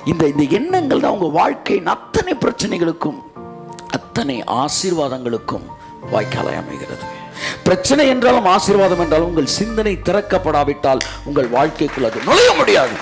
இந்த இந்த எண்ணங்கள் தான் உங்க வாழ்க்கையின் அத்தனை பிரச்சனைகளுக்கும் அத்தனை ஆசீர்வாதங்களுக்கும் வாய்க்காலாய் அமைகிறது பிரச்சனை என்றாலும் ஆசீர்வாதம் என்றாலும் உங்கள் சிந்தனை திறக்கப்படாவிட்டால் உங்கள் வாழ்க்கைக்குள் அது நுழைய முடியாது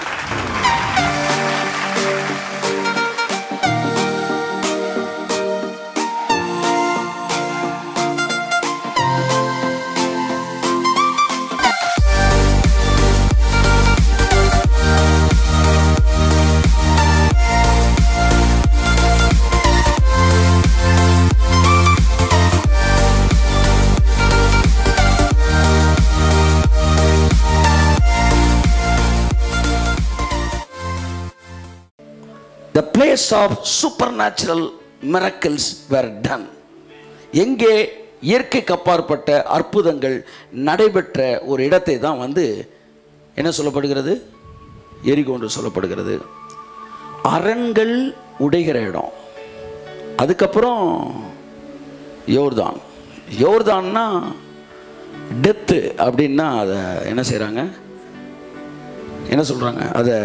the place of supernatural miracles were done எங்கே இயற்கைக்கு அப்பாற்பட்ட அற்புதங்கள் நடைபெற்ற ஒரு இடத்தை தான் வந்து என்ன சொல்லப்படுகிறது எரிகோ என்று சொல்லப்படுகிறது அரண்கள் உடைகிற இடம் அதுக்கப்புறம் யோர்தான் யோர்தான்னா டெத்து அப்படின்னா அதை என்ன செய்கிறாங்க என்ன சொல்கிறாங்க அதை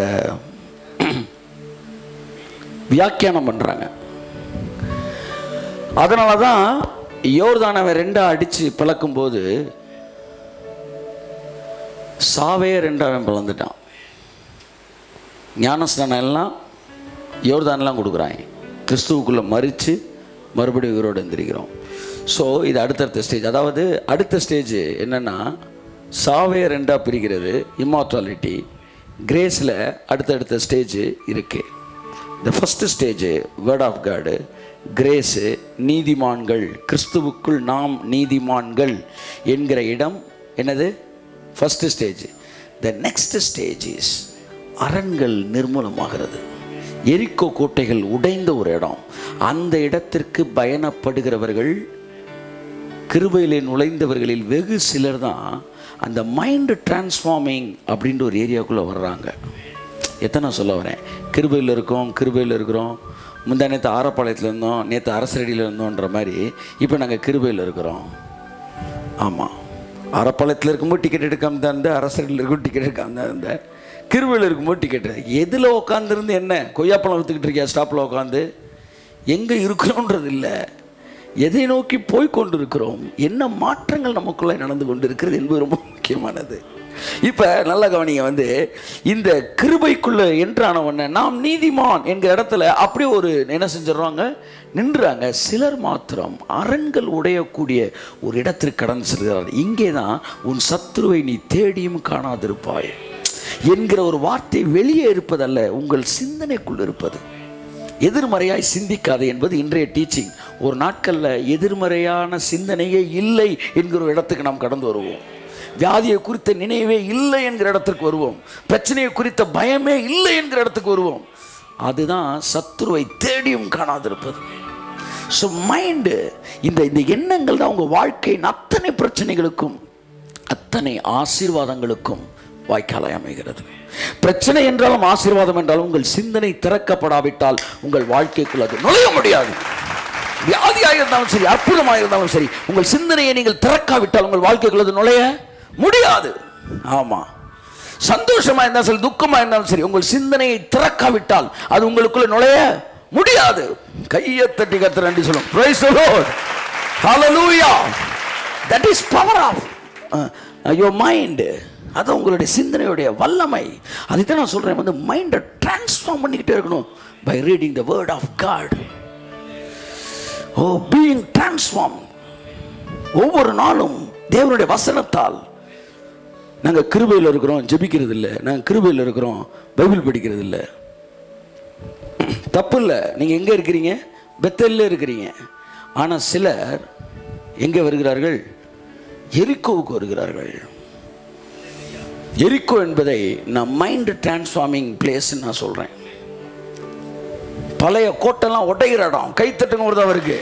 வியாக்கியானம் பண்ணுறாங்க அதனால தான் யோர்தானவை ரெண்டா அடித்து பிளக்கும்போது சாவே ரெண்டாவன் பிளந்துட்டான் ஞானஸ்தானம் எல்லாம் யோர்தானெலாம் கொடுக்குறாங்க கிறிஸ்துவுக்குள்ளே மறித்து மறுபடியும் உயிரோடு எந்திரிக்கிறோம் ஸோ இது அடுத்தடுத்த ஸ்டேஜ் அதாவது அடுத்த ஸ்டேஜ் என்னென்னா சாவே ரெண்டாக பிரிக்கிறது இம்மார்டாலிட்டி கிரேஸில் அடுத்தடுத்த ஸ்டேஜ் இருக்குது இந்த first stage word of God grace நீதிமான்கள் கிறிஸ்துவுக்குள் நாம் நீதிமான்கள் என்கிற இடம் என்னது first stage the next stage is அரண்கள் நிர்மூலமாகிறது எரிக்கோ கோட்டைகள் உடைந்த ஒரு இடம் அந்த இடத்திற்கு பயணப்படுகிறவர்கள் கிருபையிலே நுழைந்தவர்களில் வெகு சிலர் தான் அந்த மைண்டு டிரான்ஸ்ஃபார்மிங் அப்படின்ற ஒரு ஏரியாவுக்குள்ளே வர்றாங்க எத்தனை சொல்ல வரேன் கிருபையில் இருக்கோம் கிருபையில் இருக்கிறோம் முந்தா நேற்று ஆரப்பாளையத்தில் இருந்தோம் நேற்று அரசரடியில் இருந்தோன்ற மாதிரி இப்போ நாங்கள் கிருபையில் இருக்கிறோம் ஆமாம் ஆரப்பாளையத்தில் இருக்கும்போது டிக்கெட் எடுக்காம தான் இருந்தேன் அரசரடியில் இருக்கும் டிக்கெட் எடுக்காம தான் இருந்தேன் கிருபையில் இருக்கும்போது டிக்கெட் எதில் உட்காந்துருந்து என்ன கொய்யாப்பழம் விற்றுக்கிட்டு இருக்கியா ஸ்டாப்பில் உட்காந்து எங்கே இருக்கிறோன்றது இல்லை எதை நோக்கி போய் கொண்டிருக்கிறோம் என்ன மாற்றங்கள் நமக்குள்ளே நடந்து கொண்டு இருக்கிறது என்பது ரொம்ப முக்கியமானது இப்போ நல்ல கவனிங்க வந்து இந்த கிருபைக்குள்ள என்றான உடனே நாம் நீதிமான் என்கிற இடத்துல அப்படியே ஒரு என்ன செஞ்சிடறாங்க நின்றுறாங்க சிலர் மாத்திரம் அரண்கள் உடையக்கூடிய ஒரு இடத்திற்கு கடந்து செல்கிறார் இங்கே தான் உன் சத்துருவை நீ தேடியும் காணாதிருப்பாய் என்கிற ஒரு வார்த்தை வெளியே இருப்பதல்ல உங்கள் சிந்தனைக்குள் இருப்பது எதிர்மறையாய் சிந்திக்காது என்பது இன்றைய டீச்சிங் ஒரு நாட்களில் எதிர்மறையான சிந்தனையே இல்லை என்கிற ஒரு இடத்துக்கு நாம் கடந்து வருவோம் வியாதியை குறித்த நினைவே இல்லை என்கிற இடத்துக்கு வருவோம் பிரச்சனையை குறித்த பயமே இல்லை என்கிற இடத்துக்கு வருவோம் அதுதான் சத்துருவை தேடியும் காணாதிருப்பது ஸோ மைண்டு இந்த இந்த எண்ணங்கள் தான் உங்கள் வாழ்க்கையின் அத்தனை பிரச்சனைகளுக்கும் அத்தனை ஆசீர்வாதங்களுக்கும் வாய்க்காலாய் அமைகிறது பிரச்சனை என்றாலும் ஆசீர்வாதம் என்றாலும் உங்கள் சிந்தனை திறக்கப்படாவிட்டால் உங்கள் வாழ்க்கைக்குள் அது நுழைய முடியாது வியாதியாக இருந்தாலும் சரி அற்புதமாக இருந்தாலும் சரி உங்கள் சிந்தனையை நீங்கள் திறக்காவிட்டால் உங்கள் வாழ்க்கைக்குள் அது நுழைய முடியாது ஆமா சந்தோஷமா இருந்தாலும் சரி துக்கமா இருந்தாலும் சரி உங்கள் சிந்தனையை திறக்காவிட்டால் அது உங்களுக்குள்ள நுழைய முடியாது கையை தட்டி கத்த நன்றி சொல்லும் praise the Lord hallelujah that is power of your mind அது உங்களுடைய சிந்தனையுடைய வல்லமை அதுதான் நான் சொல்றேன் வந்து மைண்டை டிரான்ஸ்ஃபார்ம் பண்ணிக்கிட்டே இருக்கணும் by reading the word of God oh being transform ஒவ்வொரு நாளும் தேவனுடைய வசனத்தால் நாங்கள் கிருபையில் இருக்கிறோம் ஜெபிக்கிறது இல்லை நாங்கள் கிருபையில் இருக்கிறோம் பைபிள் படிக்கிறது இல்லை தப்பு இல்லை நீங்கள் எங்கே இருக்கிறீங்க பெத்தல்ல இருக்கிறீங்க ஆனால் சிலர் எங்கே வருகிறார்கள் எரிக்கோவுக்கு வருகிறார்கள் எரிக்கோ என்பதை நான் மைண்ட் டிரான்ஸ்ஃபார்மிங் பிளேஸ் நான் சொல்கிறேன் பழைய கோட்டெல்லாம் உடைகிற இடம் கைத்தட்டுங்க ஒரு அவருக்கு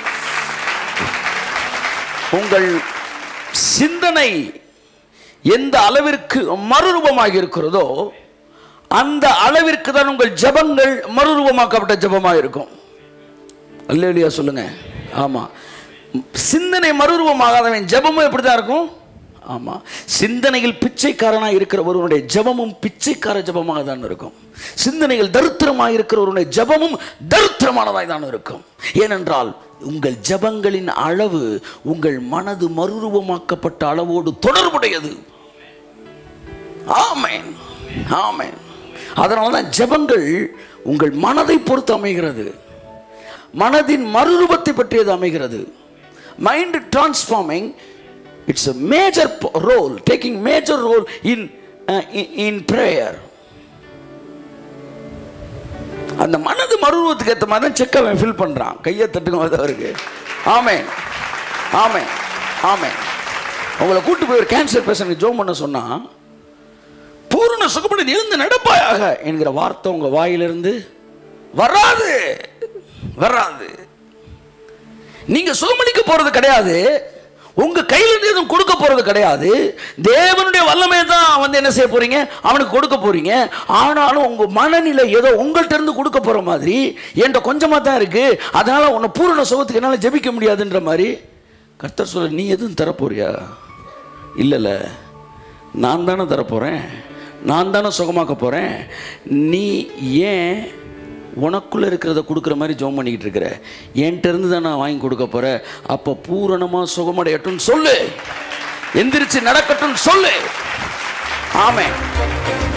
உங்கள் சிந்தனை எந்த அளவிற்கு மறுரூபமாக இருக்கிறதோ அந்த அளவிற்கு தான் உங்கள் ஜபங்கள் மறுரூபமாக்கப்பட்ட ஜபமாக இருக்கும் அல்லேலியா சொல்லுங்க ஆமா சிந்தனை மறுரூபமாகாதவன் ஜபமும் எப்படி தான் இருக்கும் ஆமாம் சிந்தனையில் பிச்சைக்காரனாக இருக்கிற ஒருவனுடைய ஜெபமும் பிச்சைக்கார ஜெபமாக தான் இருக்கும் சிந்தனையில் தரித்திரமாக இருக்கிற ஒருவனுடைய ஜெபமும் தரித்திரமானதாய் தான் இருக்கும் ஏனென்றால் உங்கள் ஜெபங்களின் அளவு உங்கள் மனது மறுரூபமாக்கப்பட்ட அளவோடு தொடர்புடையது ஆமென் ஆமென் அதனால தான் ஜெபங்கள் உங்கள் மனதை பொறுத்து அமைகிறது மனதின் மறுரூபத்தை பற்றியது அமைகிறது mind transforming it's a major role taking major role in in prayer அந்த மனது மறுரூபத்துக்கு ஏற்ற மாதிரி தான் செக் அவன் ஃபில் பண்ணுறான் கையை தட்டுங்க அவருக்கு ஆமென் ஆமென் ஆமென் உங்களை கூட்டு போய் ஒரு கேன்சர் பேஷண்ட் ஜோம் பண்ண சொன்னா பூரண சுகப்படி எழுந்து நடப்பாயாக என்கிற வார்த்தை உங்க வாயிலிருந்து வராது வராது நீங்க சுகமளிக்க போறது கிடையாது உங்க கையில இருந்து எதுவும் கொடுக்க போறது கிடையாது தேவனுடைய வல்லமை தான் வந்து என்ன செய்ய போறீங்க அவனுக்கு கொடுக்க போறீங்க ஆனாலும் உங்க மனநிலை ஏதோ உங்கள்ட்ட இருந்து கொடுக்க போற மாதிரி என்கிட்ட கொஞ்சமா தான் இருக்கு அதனால உன்னை பூரண சுகத்துக்கு என்னால ஜெபிக்க முடியாதுன்ற மாதிரி கர்த்தர் சொல்ல நீ எதுவும் தரப்போறியா இல்லைல்ல நான் தானே தரப்போகிறேன் நான் தானே சுகமாக்க போகிறேன் நீ ஏன் உனக்குள்ளே இருக்கிறத கொடுக்குற மாதிரி ஜோம் பண்ணிக்கிட்டு இருக்கிற என்கிட்ட இருந்து தான் நான் வாங்கி கொடுக்க போகிறேன் அப்போ பூரணமாக சுகமடையட்டும்னு சொல்லு எந்திரிச்சு நடக்கட்டும்னு சொல்லு ஆமென்